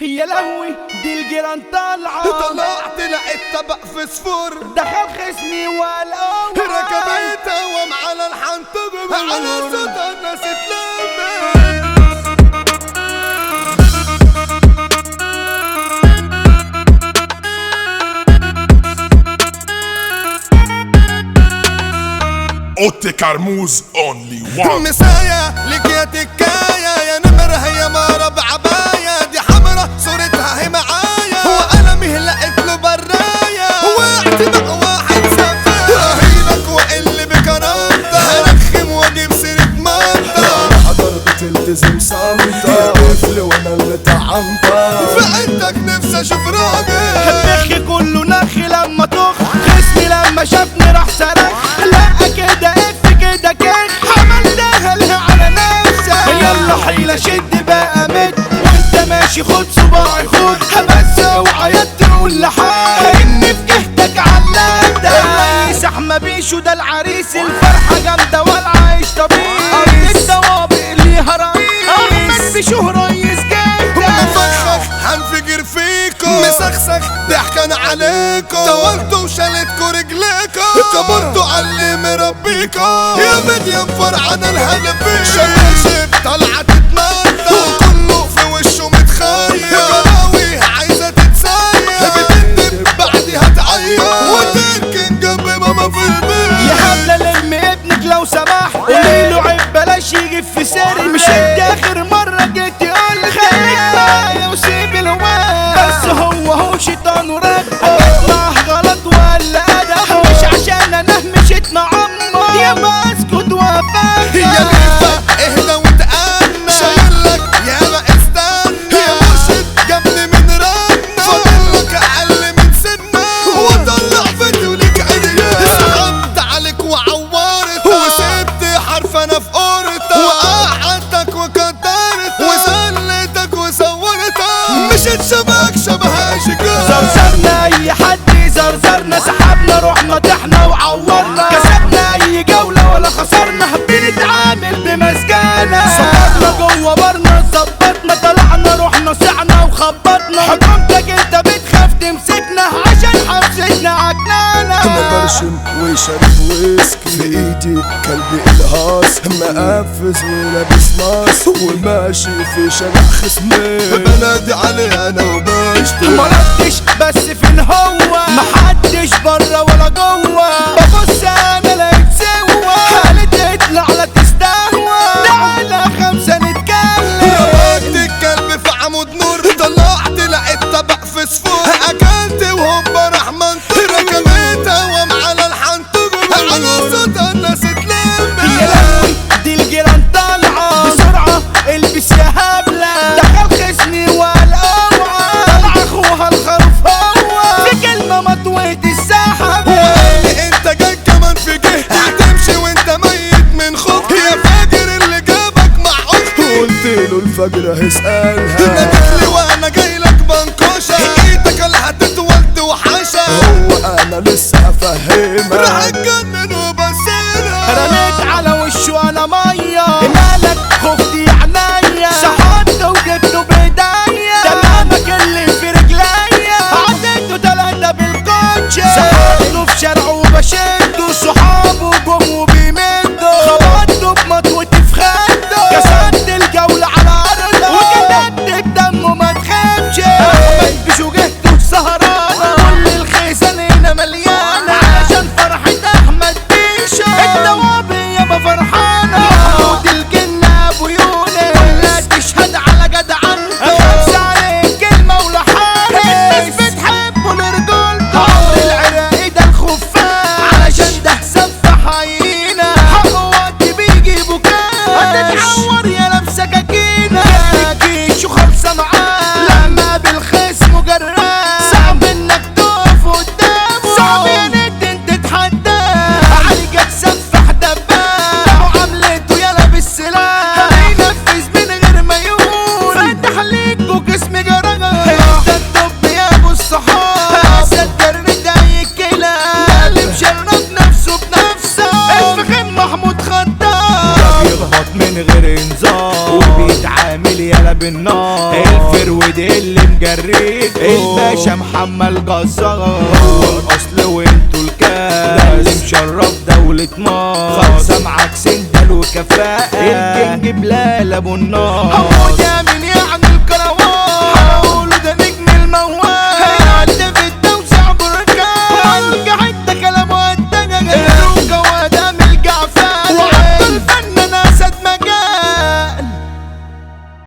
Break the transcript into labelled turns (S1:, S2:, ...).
S1: يا لهوي دي الجيران طالعة
S2: طلعت لقيت طبق فسفور
S1: دخل خصمي والأول
S2: ركبتها وم على الحنطة على صوت الناس اتلمت
S3: اوتي كرموز اونلي وان
S2: مسايا لقيت الكاية يا نمرة هي مرة بعباية دي حمرة صورتها هي معايا وقلمي لقيت له براية وقعت مع واحد سفاح رهيبك وقل بكرامتك هرخم واجيب سيرة مامتك
S4: حضرت تلتزم صامتة يا طفل وانا اللي طعمتك
S2: فعندك نفسي اشوف راجل
S1: نخي كله نخي لما تخ خصمي لما شافني راح صرخ لا كده اف كده كخ عملتها لها على نفسك يلا حيلة شد بقى مد وانت ماشي خد صباعي خد بس اوعى تقول لحد ان في جهتك علقت الرئيس احمى بيشو ده العريس الفرحة جامدة والعيش طبيعي الدوابق ليها رئيس احمد بيشو رئيس جامدة
S2: مفخخ هنفجر فيكم مسخسخ ضحكا عليكم طولتوا وشالتكوا رجليكم كبرتوا على اللي مربيكم يا مديم فرعان الهدف شباشب طلعت تتنطط وكله في وشه متخير جراوي عايزه تتسير بتندب بعدها تعيط وتركن جنب ماما في البيت
S1: يا هبلة لم ابنك لو سمحت قولي له عيب بلاش يجي في سيري مش انت اخر مرة جيت يقول خليك معايا وسيب الواد بس هو هو شيطان وراكبه اسمع غلط ولا ادب مش عشان انا مشيت مع امه يا ما اسكت وافاك
S2: يا ليفا اهدى وتأنى شايلك يا ما استنى يا مرشد جنبي من رنا فاضلك اقل من سنة وطلع فيديو ليك عينيا صعبت عليك وعورت وسبت حرف انا في قرطة وقعدتك وكدرت وسلتك وصورتك مشيت شبهك شبه اشجار
S1: زرزرنا اي حد زرزرنا سحبنا رحنا طحنا وعورنا كسبنا اي جولة ولا خسرنا بنتعامل بمسكنة صبرنا جوه بارنا ظبطنا طلعنا رحنا سعنا وخبطنا حكومتك انت بتخاف تمسكنا عشان حبستنا عجنانة
S4: انا برشم وشارب ويسكي في ايدي كلبي الهاص مقفز ولابس ماس وماشي في شارع خصمي
S2: بنادي عليه انا وبشتي
S1: ما ردش بس فين هو محدش بره ولا جوه ببص انا لقيت سوا قالت اطلع لا تستهوى تعالى خمسه نتكلم
S2: روقت الكلب في عمود نور طلعت لقيت طبق فسفور اكلت وهوبا رحمن ركبتها وم على الحنطور على صوت الناس
S1: يا
S2: اتلمت
S1: لهوي دي الجيران طالعه بسرعه البس يا هبله دخل خصمي والاوعى طلع اخوها الخروف هو في كلمه مطويه السحب
S2: وقال لي انت جاي كمان في جهتي هتمشي وانت ميت من خوف يا فاجر اللي جابك مع اختي
S4: قلت له الفجر هيسألها
S2: نادت لي وانا جاي لك بنكوشه ايدك اللي هتتولد وحشه
S4: هو انا لسه افهمها
S2: راح اتجنن وبصيرها
S1: رميت على وشه انا ميه مالك خفتي عينيا سحبته وجبته بايديا تمامك اللي في رجليا عديته تلاتة بالكوتش سحبته في شارعه وبشده صحابه جم وبيمدوا خبطته بمطوتي في خده كسرت الجولة على ارضه وكتبت بدم اللي مجريكوا الباشا محمد جزار هو الاصل وانتوا الكاس ده اللي مشرف دولة مصر خمسة معاك سندل وكفاءة الكينج بلال ابو النار